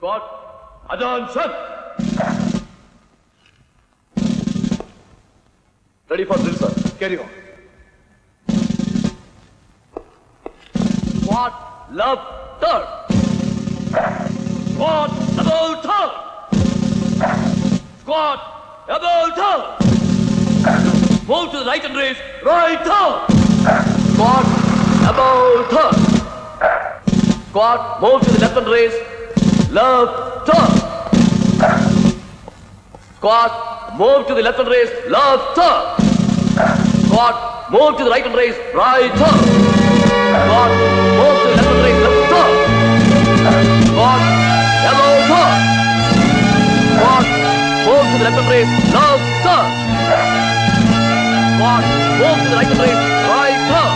Squad, attention! Ready for drill, sir. Carry on. Squad, left, turn. Squad, about turn. Squad, about turn. Move to the right and raise, right turn. Squad, about turn. Squad, move to the left and raise, left turn. Squad, move to the left and raise, left turn. Squad, move to the right and raise, right turn. Squad, move to the left and raise, left turn. Squad, yellow turn. Squad, move to the left and raise, left turn. Squad, move to the right and raise, right turn.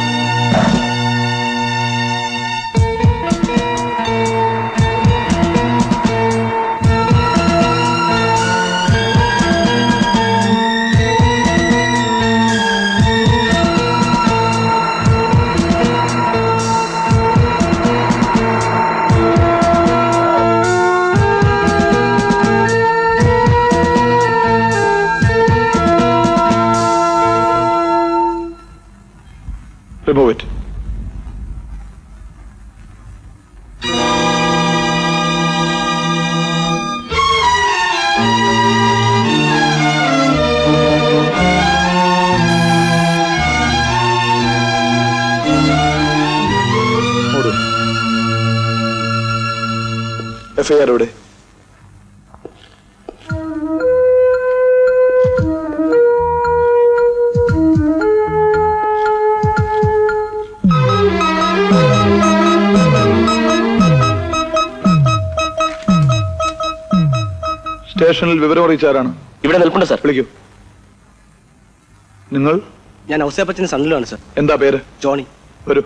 Remove it. മൂട്. FIR എവിടെ സ്റ്റേഷനിൽ വിവരം അറിയിച്ചാരാണ് ഇവിടെ നിൽപ്പുണ്ട് sir വിളിക്കൂ നിങ്ങൾ ഞാൻ ഔസേപ്പച്ചന് സണ്ണിലാണ് sir എന്താ പേര് ജോണി വരൂ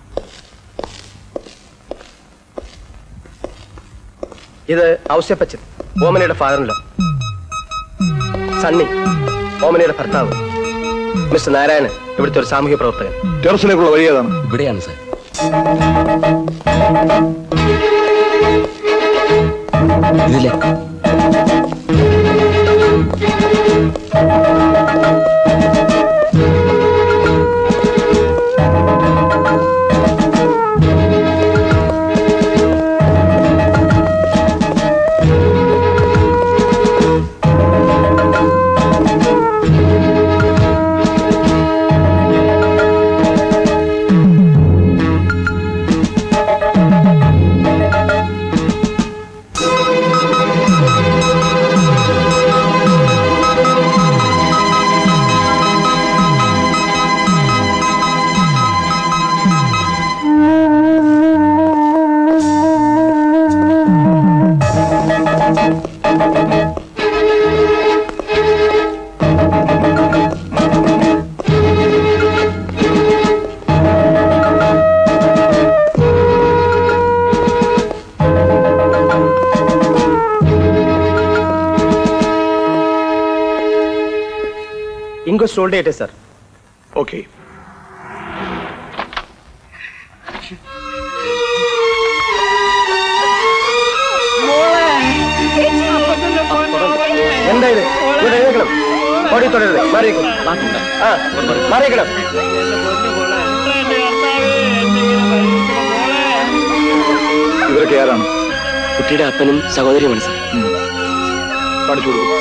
ഇത് ഔസേപ്പച്ചൻ ഓമനയുടെ ഫാദറിലോ സണ്ണി ഓമനയുടെ ഭർത്താവ് മിസ്റ്റർ നാരായണൻ ഇവിടുത്തെ ഒരു സാമൂഹ്യ പ്രവർത്തകൻ ടെറസിലേക്കുള്ള വഴി ഏതാണ് ഇവിടെയാണ് സർ ഇതിലെ ഇൻക്വസ്റ്റ് ഹോൾഡ് ചെയ്യട്ടെ സർ ഓക്കെ എന്താ ഇത് ഇവിടെ എഴുന്നേക്കണം ഓടി തുടരുത് മാറിയേക്കും ആ മാറിയേക്കണം ഇവരൊക്കെ ആരാണ് കുട്ടിയുടെ അപ്പനും സഹോദരിയുമാണ് സർ കാണിച്ചു കൊടുക്കും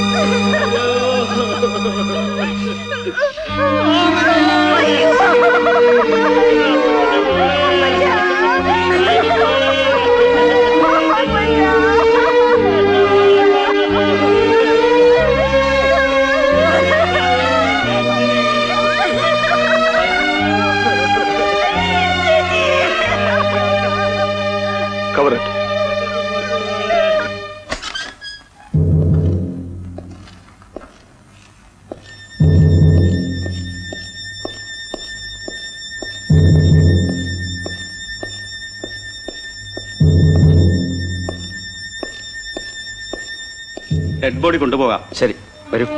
കവർ ഇറ്റ് ഡെഡ് ബോഡി കൊണ്ടുപോകാം ശരി വരൂ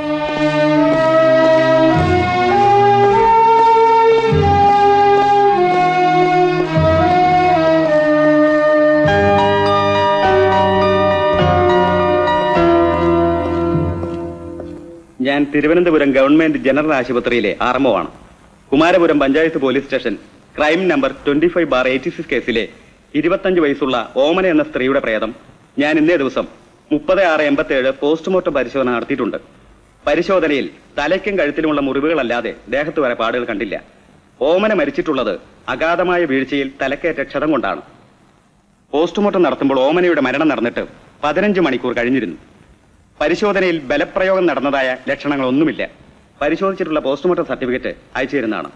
ഞാൻ തിരുവനന്തപുരം ഗവൺമെന്റ് ജനറൽ ആശുപത്രിയിലെ ആർമോ ആണ് Kumarapuram panchayat police station crime number twenty five bar eighty six കേസിലെ ഇരുപത്തഞ്ച് വയസ്സുള്ള ഓമന എന്ന സ്ത്രീയുടെ പ്രേതം ഞാൻ ഇന്നേ ദിവസം മുപ്പത് ആറ് എൺപത്തി ഏഴ് പോസ്റ്റ്മോർട്ടം പരിശോധന നടത്തിയിട്ടുണ്ട് പരിശോധനയിൽ തലയ്ക്കും കഴുത്തിലുമുള്ള മുറിവുകളല്ലാതെ ദേഹത്ത് വരെ പാടുകൾ കണ്ടില്ല ഓമന മരിച്ചിട്ടുള്ളത് അഗാധമായ വീഴ്ചയിൽ തലക്കേറ്റ ക്ഷതം കൊണ്ടാണ് പോസ്റ്റ്മോർട്ടം നടത്തുമ്പോൾ ഓമനയുടെ മരണം നടന്നിട്ട് പതിനഞ്ച് മണിക്കൂർ കഴിഞ്ഞിരുന്നു പരിശോധനയിൽ ബലപ്രയോഗം നടന്നതായ ലക്ഷണങ്ങളൊന്നുമില്ല പരിശോധിച്ചിട്ടുള്ള പോസ്റ്റ്മോർട്ടം സർട്ടിഫിക്കറ്റ് അയച്ചു തരുന്നതാണ്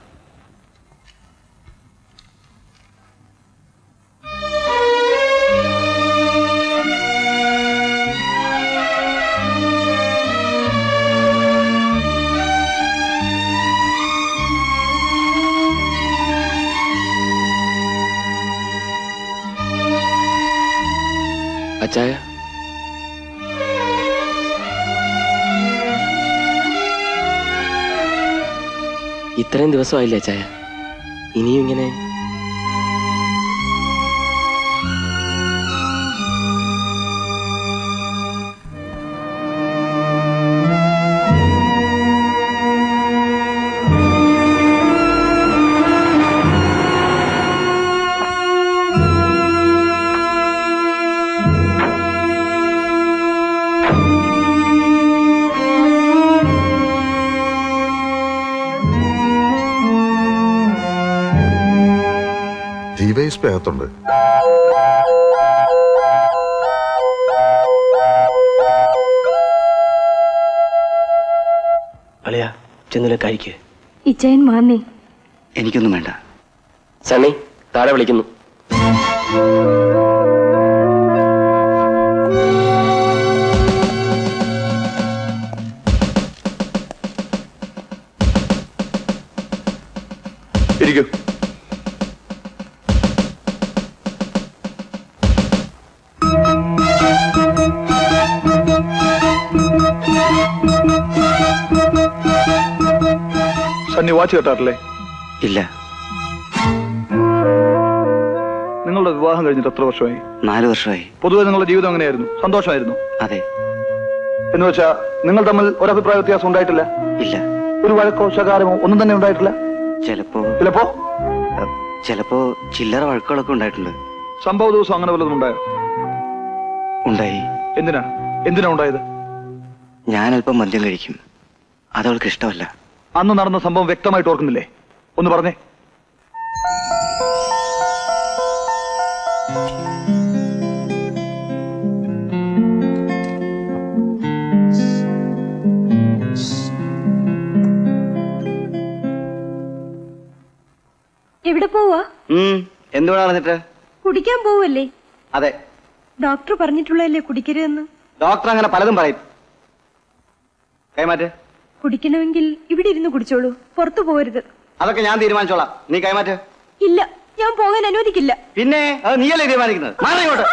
അച്ചായ ഇത്രയും ദിവസമായില്ലേ അച്ചായ ഇനിയും ഇങ്ങനെ ഡിവൈഎസ്പി അകത്തുണ്ട് അളിയ ചെന്നില്ല കഴിക്ക് ഇച്ചയൻ മാന്നേ എനിക്കൊന്നും വേണ്ട സണ്ണി താഴെ വിളിക്കുന്നു ഇരിക്കൂ സണ്ണി വാച്ച് കേട്ടാറില്ലേ ഇല്ല നിങ്ങളുടെ വിവാഹം കഴിഞ്ഞിട്ട് എത്ര വർഷമായി നാല് വർഷമായി പൊതുവെ നിങ്ങളുടെ ജീവിതം എങ്ങനെയായിരുന്നു സന്തോഷമായിരുന്നു അതെ എന്ന് വെച്ചാ നിങ്ങൾ തമ്മിൽ ഒരഭിപ്രായ വ്യത്യാസം ഉണ്ടായിട്ടില്ല ഇല്ല ഒരു വഴക്കോ ശകാരമോ ഒന്നും തന്നെ ഉണ്ടായിട്ടില്ല ചിലപ്പോ ചിലപ്പോ ചിലപ്പോ ചില്ലറ വഴക്കുകളൊക്കെ ഉണ്ടായിട്ടുണ്ട് സംഭവ ദിവസം അങ്ങനെ വല്ലതും ഉണ്ടായോ ഉണ്ടായി എന്തിനാ എന്തിനാ ഉണ്ടായത് ഞാൻ അല്പം മദ്യം കഴിക്കും അതവൾക്ക് ഇഷ്ടമല്ല അന്ന് നടന്ന സംഭവം വ്യക്തമായിട്ട് ഓർക്കുന്നില്ലേ ഒന്ന് പറഞ്ഞേ എവിടെ പോവാ എന്തുകൊണ്ടാ നടന്നിട്ട് കുടിക്കാൻ പോവല്ലേ അതെ ഡോക്ടർ പറഞ്ഞിട്ടുള്ളതല്ലേ കുടിക്കരുതെന്ന് ഡോക്ടർ അങ്ങനെ പലതും പറയും കൈമാറ്റ് കുടിക്കണമെങ്കിൽ ഇവിടെ ഇരുന്ന് കുടിച്ചോളൂ പുറത്തു പോകരുത് അതൊക്കെ ഞാൻ തീരുമാനിച്ചോളാം നീ കൈമാറ്റ് ഇല്ല ഞാൻ പോകാൻ അനുവദിക്കില്ല പിന്നെ അത് നീയല്ലേ തീരുമാനിക്കുന്നത് മാറി ഇങ്ങോട്ട്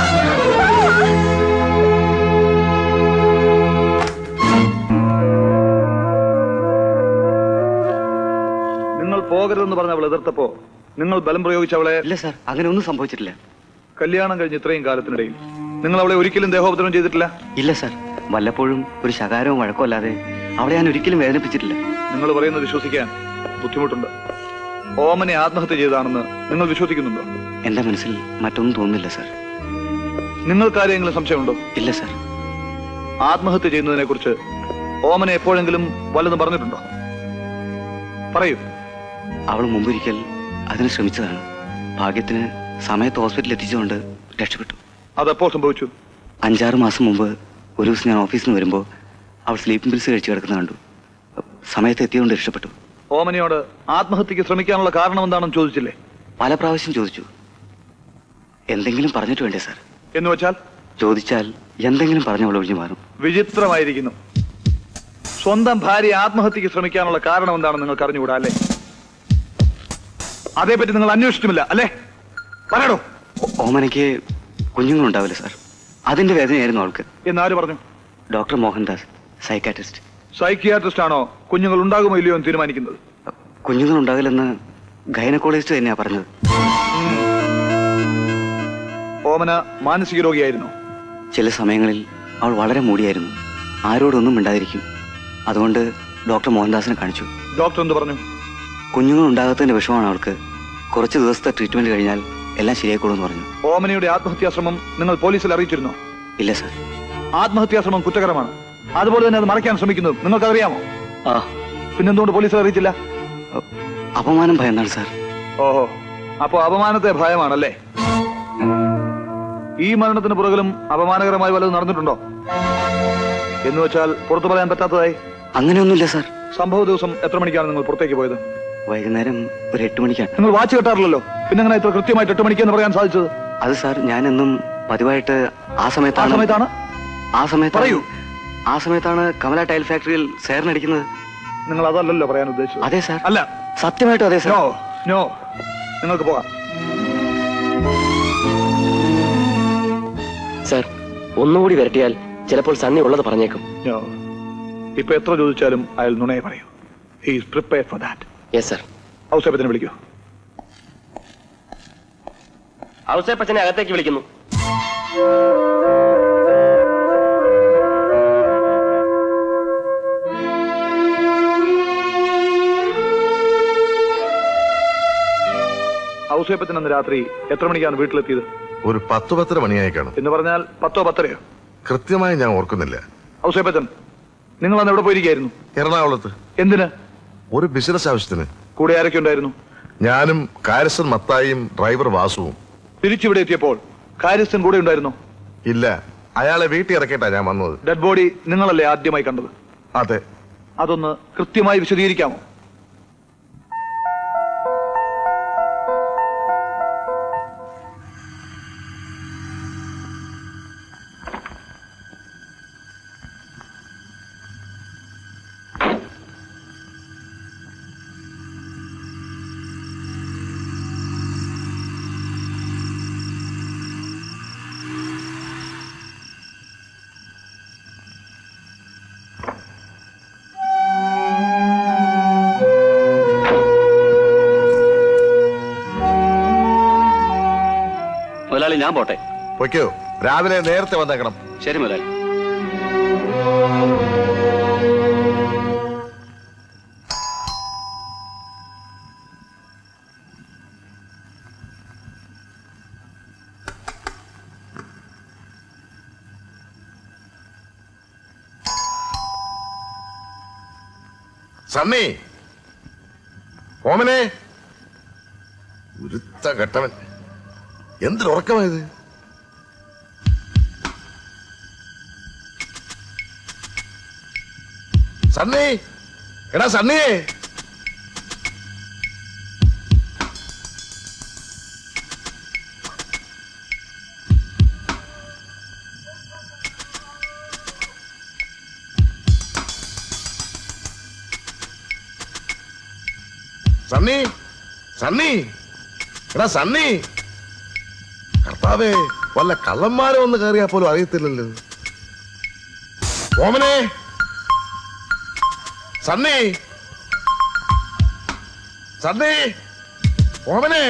നിങ്ങൾ പോകരുതെന്ന് പറഞ്ഞ അവൾ എതിർത്തപ്പോ നിങ്ങൾ ബലം പ്രയോഗിച്ച അവളെ ഇല്ല സാർ അങ്ങനെ ഒന്നും സംഭവിച്ചിട്ടില്ല കല്യാണം കഴിഞ്ഞ് ഇത്രയും കാലത്തിനിടയിൽ നിങ്ങൾ അവളെ ഒരിക്കലും ദേഹോപദ്രവം ചെയ്തിട്ടില്ല ഇല്ല സാർ വല്ലപ്പോഴും ഒരു ശകാരവും വഴക്കോ അല്ലാതെ അവളെ ഞാൻ ഒരിക്കലും വേദനിപ്പിച്ചിട്ടില്ല നിങ്ങൾ പറയുന്നത് വിശ്വസിക്കാൻ ബുദ്ധിമുട്ടുണ്ട് ഓമനെ ആത്മഹത്യ ചെയ്തതാണെന്ന് നിങ്ങൾ വിശ്വസിക്കുന്നുണ്ടോ എന്റെ മനസ്സിൽ മറ്റൊന്നും തോന്നുന്നില്ല സാർ നിങ്ങൾക്ക് ആരെങ്കിലും സംശയമുണ്ടോ ഇല്ല സാർ ആത്മഹത്യ ചെയ്യുന്നതിനെ കുറിച്ച് ഓമനെ എപ്പോഴെങ്കിലും വല്ലതും പറഞ്ഞിട്ടുണ്ടോ പറയൂ അവൾ മുമ്പൊരിക്കൽ അതിന് ശ്രമിച്ചതാണ് ഭാഗ്യത്തിന് സമയത്ത് ഹോസ്പിറ്റലിൽ എത്തിച്ചുകൊണ്ട് രക്ഷപ്പെട്ടു അതെപ്പോൾ സംഭവിച്ചു അഞ്ചാറ് മാസം മുമ്പ് ഒരു ദിവസം ഞാൻ ഓഫീസിൽ നിന്ന് വരുമ്പോൾ അവൾ സ്ലീപ്പിംഗ് പിൽസ് കഴിച്ച് കിടക്കുന്ന കണ്ടു സമയത്ത് എത്തിയതുകൊണ്ട് രക്ഷപ്പെട്ടു ഓമനയോട് ആത്മഹത്യക്ക് ശ്രമിക്കാനുള്ള കാരണം എന്താണെന്ന് ചോദിച്ചില്ലേ പല പ്രാവശ്യം ചോദിച്ചു എന്തെങ്കിലും പറഞ്ഞിട്ട് വേണ്ടേ സാർ എന്ന് വെച്ചാൽ ചോദിച്ചാൽ എന്തെങ്കിലും പറഞ്ഞ് അവൾ ഒഴിഞ്ഞു മാറും വിചിത്രമായിരിക്കുന്നു സ്വന്തം ഭാര്യ ആത്മഹത്യക്ക് ശ്രമിക്കാനുള്ള കാരണം എന്താണെന്ന് നിങ്ങൾക്ക് അറിഞ്ഞുകൂടാ അല്ലേ അതേപറ്റി നിങ്ങൾ അന്വേഷിച്ചുമില്ല അല്ലേ പറയടോ ഓ- ഓമനയ്ക്ക് കുഞ്ഞുങ്ങളുണ്ടാവില്ല സാർ അതിന്റെ വേദനയായിരുന്നു അവൾക്ക് എന്നാര് പറഞ്ഞു ഡോക്ടർ മോഹൻദാസ് സൈക്കാട്രിസ്റ്റ് സൈക്കിയാട്രിസ്റ്റ് ആണോ കുഞ്ഞുങ്ങൾ ഉണ്ടാകുമോ ഇല്ലയോ എന്ന് തീരുമാനിക്കുന്നത് കുഞ്ഞുങ്ങളുണ്ടാകില്ലെന്ന് ഗൈനക്കോളജിസ്റ്റ് തന്നെയാ പറഞ്ഞത് ഓമന മാനസിക രോഗിയായിരുന്നു ചില സമയങ്ങളിൽ അവൾ വളരെ മൂടിയായിരുന്നു ആരോടൊന്നും മിണ്ടാതിരിക്കും അതുകൊണ്ട് ഡോക്ടർ മോഹൻദാസിനെ കാണിച്ചു ഡോക്ടർ എന്ത് പറഞ്ഞു കുഞ്ഞുങ്ങൾ ഉണ്ടാകാത്തതിന്റെ വിഷമമാണ് അവൾക്ക് കുറച്ച് ദിവസത്തെ ട്രീറ്റ്മെന്റ് കഴിഞ്ഞാൽ എല്ലാം ശരിയായിക്കോളൂന്ന് പറഞ്ഞു ഓമനയുടെ ആത്മഹത്യാശ്രമം നിങ്ങൾ പോലീസിൽ അറിയിച്ചിരുന്നോ ഇല്ല സാർ ആത്മഹത്യാശ്രമം കുറ്റകരമാണ് അതുപോലെ തന്നെ അത് മറയ്ക്കാൻ ശ്രമിക്കുന്നത് നിങ്ങൾക്കറിയാമോ ആ പിന്നെന്തുകൊണ്ട് പോലീസിൽ അറിയിച്ചില്ല അപമാനം ഭയന്നാണ് സാർ ഓഹോ അപ്പോ അപമാനത്തെ ഭയമാണല്ലേ ഈ മരണത്തിന് പുറകിലും അപമാനകരമായി വല്ലതും നടന്നിട്ടുണ്ടോ എന്ന് വെച്ചാൽ പുറത്തു പറയാൻ പറ്റാത്തതായി അങ്ങനെയൊന്നുമില്ല സാർ സംഭവ ദിവസം എത്ര മണിക്കാണ് നിങ്ങൾ പുറത്തേക്ക് പോയത് വൈകുന്നേരം ഒരു എട്ട് മണിക്കാണ് നിങ്ങൾ വാച്ച് കെട്ടാറില്ലല്ലോ പിന്നെ എങ്ങനെ ഇത്ര കൃത്യമായിട്ട് എട്ട് മണിക്ക് എന്ന് പറയാൻ സാധിച്ചത് അത് സാർ ഞാനെന്നും പതിവായിട്ട് ആ ആ സമയത്താണ് സമയത്താണ് ആ സമയത്ത് പറയൂ. ആ സമയത്താണ് കമല ടൈൽ ഫാക്ടറിയിൽ സേറിനടിക്കുന്നത് നിങ്ങൾ അതല്ലല്ലോ പറയാൻ ഉദ്ദേശിച്ചത് അതെ സാർ അല്ല സത്യമായിട്ടും അതെ സാർ നോ നോ നിങ്ങൾക്ക് പോകാം സർ ഒന്നുകൂടി വരട്ടിയാൽ ചിലപ്പോൾ സണ്ണി ഉള്ളത് പറഞ്ഞേക്കും നോ ഇപ്പൊ എത്ര ചോദിച്ചാലും അയാൾ നുണയെ പറയൂ he's prepare for that yes sir ഔസേപ്പത്തിനെ വിളിക്കൂ ഔസേപ്പച്ചനെ അകത്തേക്ക് വിളിക്കുന്നു ഔസേപ്പത്തിന് അന്ന് രാത്രി എത്ര മണിക്കാണ് വീട്ടിലെത്തിയത് ഒരു പത്ത് പത്തര മണിയായി കാണും എന്ന് പറഞ്ഞാൽ പത്തോ പത്തരയോ കൃത്യമായി ഞാൻ ഓർക്കുന്നില്ല ഔസേപ്പച്ചൻ നിങ്ങൾ അന്ന് എവിടെ പോയിരിക്കായിരുന്നു എറണാകുളത്ത് എന്തിന് ഒരു ബിസിനസ് ആവശ്യത്തിന് കൂടെ ആരൊക്കെ ഉണ്ടായിരുന്നു ഞാനും കാരസൻ മത്തായിയും ഡ്രൈവർ വാസുവും തിരിച്ചിവിടെ എത്തിയപ്പോൾ കാര്യസ്ഥൻ കൂടെ ഉണ്ടായിരുന്നു ഇല്ല അയാളെ വീട്ടിൽ ഇറക്കിയിട്ടാ ഞാൻ വന്നത് ഡെഡ് ബോഡി നിങ്ങളല്ലേ ആദ്യമായി കണ്ടത് അതെ അതൊന്ന് കൃത്യമായി വിശദീകരിക്കാമോ മുതലാളി ഞാൻ പോട്ടെ പൊയ്ക്കോ രാവിലെ നേരത്തെ വന്നേക്കണം ശരി മുതലാളി സണ്ണി ഓമനെ ഉരുത്ത കെട്ടവൻ എന്തൊരുറക്കമായത് സണ്ണി എടാ സണ്ണിയേ സണ്ണി സണ്ണി എടാ സണ്ണി കർത്താവേ വല്ല കള്ളന്മാരെ ഒന്ന് കയറിയാ പോലും അറിയത്തില്ലല്ലോ ഓമനെ സണ്ണി സണ്ണി ഓമനെ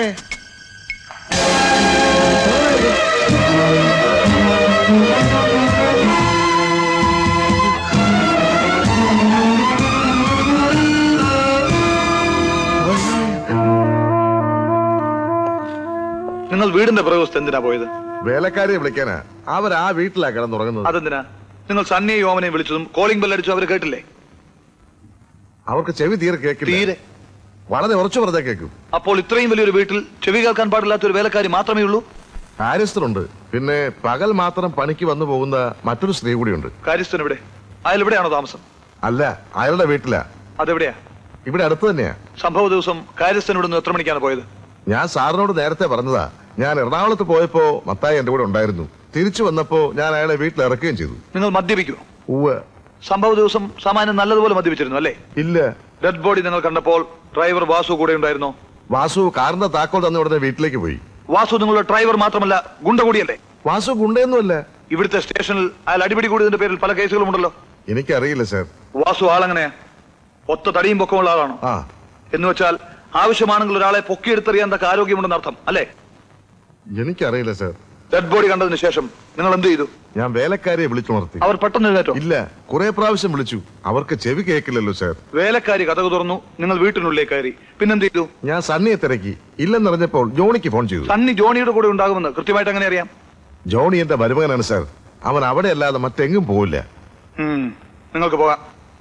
നിങ്ങൾ വീടിന്റെ പുറകുവശത്ത് എന്തിനാ പോയത് വേലക്കാരിയെ വിളിക്കാനാ അവർ ആ വീട്ടിലാ കിടന്നുറങ്ങുന്നത് അതെന്തിനാ നിങ്ങൾ സണ്ണിയെ ഓമനെ വിളിച്ചതും കോളിംഗ് ബെൽ അടിച്ചു അവർ കേട്ടില്ലേ അവർക്ക് ചെവി തീരെ കേൾക്കില്ല തീരെ വളരെ ഉറച്ചു പറഞ്ഞാ കേൾക്കും അപ്പോൾ ഇത്രയും വലിയൊരു വീട്ടിൽ ചെവി കേൾക്കാൻ പാടില്ലാത്ത ഒരു വേലക്കാരി മാത്രമേ ഉള്ളൂ കാര്യസ്ഥനുണ്ട് പിന്നെ പകൽ മാത്രം പണിക്ക് വന്നു പോകുന്ന മറ്റൊരു സ്ത്രീ കൂടിയുണ്ട് കാര്യസ്ഥൻ എവിടെ അയാൾ എവിടെയാണോ താമസം അല്ല അയാളുടെ വീട്ടിലാ അതെവിടെയാ ഇവിടെ അടുത്ത് തന്നെയാ സംഭവ ദിവസം കാര്യസ്ഥൻ ഇവിടുന്ന് എത്ര മണിക്കാണ് പോയത് ഞാൻ സാറിനോട് നേരത്തെ പറഞ്ഞതാ ഞാൻ എറണാകുളത്ത് പോയപ്പോ മത്തായി എന്റെ കൂടെ ഉണ്ടായിരുന്നു തിരിച്ചു വന്നപ്പോ ഞാൻ അയാളെ വീട്ടിൽ ഇറക്കുകയും ചെയ്തു നിങ്ങൾ മദ്യപിക്കുമോ ഉവ്വ് സംഭവ ദിവസം സാമാന്യം നല്ലതുപോലെ മദ്യപിച്ചിരുന്നു അല്ലേ ഇല്ല ഡെഡ് ബോഡി നിങ്ങൾ കണ്ടപ്പോൾ ഡ്രൈവർ വാസു കൂടെ ഉണ്ടായിരുന്നോ വാസു കാറിന്റെ താക്കോൽ തന്ന ഉടനെ വീട്ടിലേക്ക് പോയി വാസു നിങ്ങളുടെ ഡ്രൈവർ മാത്രമല്ല ഗുണ്ട കൂടിയല്ലേ വാസു ഗുണ്ടയൊന്നുമല്ല ഇവിടുത്തെ സ്റ്റേഷനിൽ അയാൾ അടിപിടി കൂടിയതിന്റെ പേരിൽ പല കേസുകളും ഉണ്ടല്ലോ എനിക്കറിയില്ല സാർ വാസു ആളെങ്ങനെയാ ഒത്ത തടിയും പൊക്കമുള്ള ആളാണോ ആ എന്ന് വെച്ചാൽ ആവശ്യമാണെങ്കിൽ ഒരാളെ പൊക്കിയെടുത്തെറിയാൻ തക്ക ആരോഗ്യമുണ്ടെന്ന് അർത്ഥം അല്ലേ എനിക്കറിയില്ല സാർ ഡെഡ് ബോഡി കണ്ടതിന് ശേഷം നിങ്ങൾ എന്ത് ചെയ്തു ഞാൻ വേലക്കാരിയെ വിളിച്ചുണർത്തി അവർ പെട്ടെന്ന് എഴുന്നേറ്റോ ഇല്ല കുറെ പ്രാവശ്യം വിളിച്ചു അവർക്ക് ചെവി കേൾക്കില്ലല്ലോ സാർ വേലക്കാരി കഥകു തുറന്നു നിങ്ങൾ വീട്ടിനുള്ളിൽ കയറി പിന്നെന്ത് ചെയ്തു ഞാൻ സണ്ണിയെ തിരക്കി ഇല്ലെന്നറിഞ്ഞപ്പോൾ ജോണിക്ക് ഫോൺ ചെയ്തു സണ്ണി ജോണിയുടെ കൂടെ ഉണ്ടാകുമെന്ന് കൃത്യമായിട്ട് എങ്ങനെ അറിയാം ജോണി എന്റെ മരുമകനാണ് സാർ അവൻ അവിടെ അല്ലാതെ മറ്റെങ്ങും പോവില്ല ഉം, നിങ്ങൾക്ക് പോകാം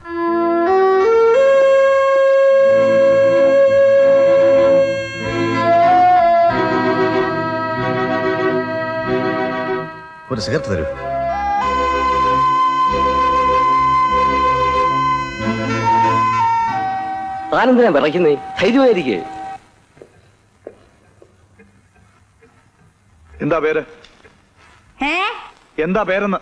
ഒരു സിഗരറ്റ് തരൂ താനെന്തിനാ വിറയ്ക്കുന്നേ ധൈര്യമായിരിക്കേ എന്താ പേര് ഏ എന്താ പേരെന്ന്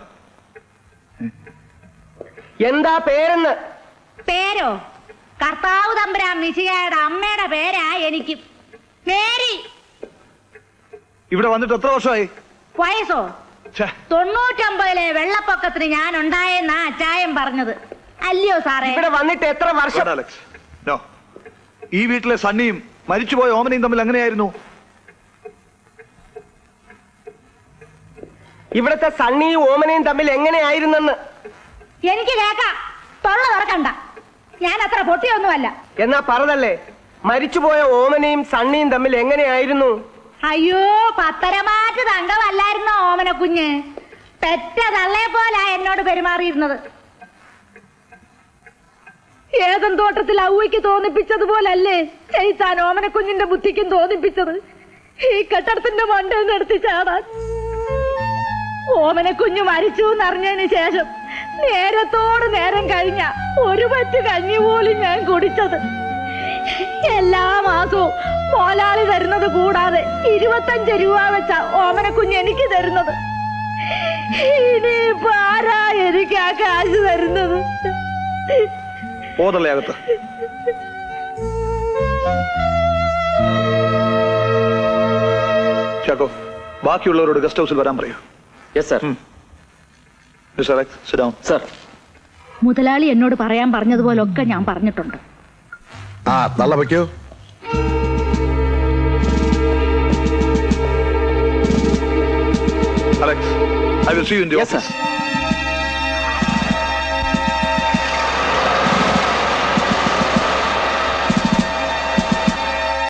എന്താ പേരെന്ന് പേരോ കർത്താവ് തമ്പുരാൻ മിശികയുടെ അമ്മയുടെ പേരാ എനിക്ക് മേരി ഇവിടെ വന്നിട്ട് എത്ര വർഷമായി വയസ്സോ ഛേ, തൊണ്ണൂറ്റൊമ്പതിലെ വെള്ളപ്പൊക്കത്തിന് ഞാൻ ഉണ്ടായെന്നാ അച്ചായം പറഞ്ഞത് അല്ലയോ സാറേ ഇവിടെ വന്നിട്ട് എത്ര വർഷം വേണ്ട, അലക്സ് നോ ഈ വീട്ടിലെ സണ്ണിയും മരിച്ചുപോയ ഓമനയും തമ്മിൽ എങ്ങനെയായിരുന്നു ഇവിടുത്തെ സണ്ണിയും ഓമനയും തമ്മിൽ എങ്ങനെയായിരുന്നെന്ന് എനിക്ക് കേക്കാം തൊള്ള തുറക്കണ്ട ഞാൻ അത്ര പൊട്ടിയൊന്നുമല്ല എന്നാ പറഞ്ഞല്ലേ മരിച്ചുപോയ ഓമനയും സണ്ണിയും തമ്മിൽ എങ്ങനെയായിരുന്നു അയ്യോ പത്തരമാറ്റ് തങ്കമല്ലായിരുന്നോ ഓമന കുഞ്ഞ് പെറ്റ തള്ളയെ പോലാ എന്നോട് പെരുമാറിയിരുന്നത് ഏതൻ തോട്ടത്തിൽ ഔവയ്ക്ക് തോന്നിപ്പിച്ചതുപോലല്ലേ ചെയ്ത്താൻ ഓമന കുഞ്ഞിന്റെ ബുദ്ധിക്കും തോന്നിപ്പിച്ചത് ഈ കെട്ടിടത്തിന്റെ മണ്ടയിൽ നിർത്തി ചാടാൻ ഓമന കുഞ്ഞു മരിച്ചു എന്നറിഞ്ഞതിന് ശേഷം നേരത്തോട് നേരം കഴിഞ്ഞ ഒരു പറ്റ് കഞ്ഞി പോലും ഞാൻ കുടിച്ചത് എല്ലാ മാസവും മോലാളി തരുന്നത് കൂടാതെ ഇരുപത്തഞ്ച് രൂപ വെച്ച ഓമനക്കുഞ്ഞ് എനിക്ക് തരുന്നത് ഇനിയിപ്പോ ആരാ എനിക്ക് ആ കാശ് തരുന്നത് പോതല്ലേ അകത്ത് ചാക്കോ ബാക്കിയുള്ളവരോട് ഗസ്റ്റ് ഹൗസിൽ വരാൻ പറയൂ yes sir mister Alex sit down. Sir മുതലാളി എന്നോട് പറയാൻ പറഞ്ഞതുപോലൊക്കെ ഞാൻ പറഞ്ഞിട്ടുണ്ട് ആ തള്ള വയ്ക്കോ Alex I will see you in the yes sir office